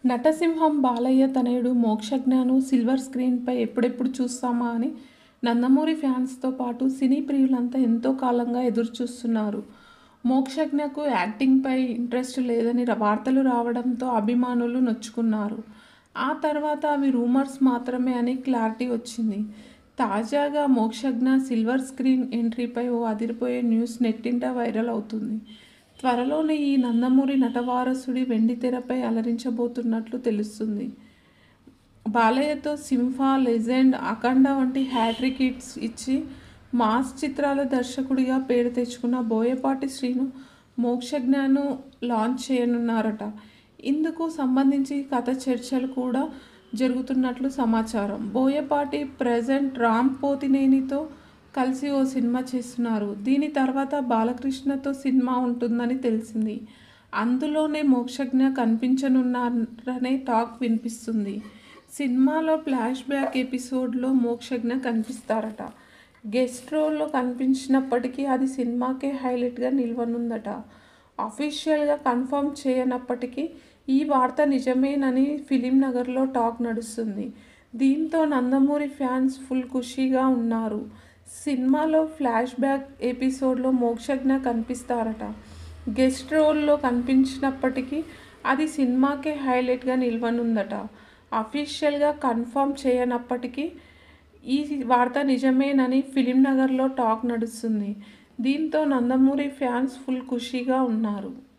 నటసింహం బాలయ్య తనయుడు మోక్షజ్ఞను సిల్వర్ స్క్రీన్పై ఎప్పుడెప్పుడు చూస్తామా అని నందమూరి ఫ్యాన్స్తో పాటు సినీ ప్రియులంతా ఎంతో కాలంగా ఎదురుచూస్తున్నారు మోక్షజ్ఞకు యాక్టింగ్పై ఇంట్రెస్ట్ లేదని వార్తలు రావడంతో అభిమానులు నొచ్చుకున్నారు ఆ తర్వాత అవి రూమర్స్ మాత్రమే అని క్లారిటీ వచ్చింది తాజాగా మోక్షజ్ఞ సిల్వర్ స్క్రీన్ ఎంట్రీపై ఓ అదిరిపోయే న్యూస్ నెట్టింట వైరల్ అవుతుంది త్వరలోనే ఈ నందమూరి నటవారసుడి వెండితెరపై అలరించబోతున్నట్లు తెలుస్తుంది బాలయ్యతో సింఫా లెజెండ్ అఖండ వంటి హ్యాట్రిక్ హిట్స్ ఇచ్చి మాస్ చిత్రాల దర్శకుడిగా పేరు తెచ్చుకున్న బోయపాటి శ్రీను మోక్షజ్ఞను లాంచ్ చేయనున్నారట ఇందుకు సంబంధించి కథ చర్చలు కూడా జరుగుతున్నట్లు సమాచారం బోయపాటి ప్రజెంట్ రామ్ పోతినేనితో కలిసి ఓ సినిమా చేస్తున్నారు దీని తర్వాత బాలకృష్ణతో సినిమా ఉంటుందని తెలిసింది అందులోనే మోక్షజ్ఞ కనిపించనున్నారనే టాక్ వినిపిస్తుంది సినిమాలో ఫ్లాష్ బ్యాక్ ఎపిసోడ్లో మోక్షజ్ఞ కనిపిస్తారట గెస్ట్ రోల్లో కనిపించినప్పటికీ అది సినిమాకే హైలైట్గా నిలవనుందట అఫీషియల్గా కన్ఫర్మ్ చేయనప్పటికీ ఈ వార్త నిజమేనని ఫిలిం నగర్లో టాక్ నడుస్తుంది దీంతో నందమూరి ఫ్యాన్స్ ఫుల్ ఖుషీగా ఉన్నారు సినిమాలో ఫ్లాష్ బ్యాక్ ఎపిసోడ్లో మోక్షజ్ఞ కనిపిస్తారట గెస్ట్ రోల్లో కనిపించినప్పటికీ అది సినిమాకే హైలైట్గా నిలవనుందట అఫీషియల్గా కన్ఫర్మ్ చేయనప్పటికీ ఈ వార్త నిజమేనని ఫిలిం నగర్లో టాక్ నడుస్తుంది దీంతో నందమూరి ఫ్యాన్స్ ఫుల్ ఖుషీగా ఉన్నారు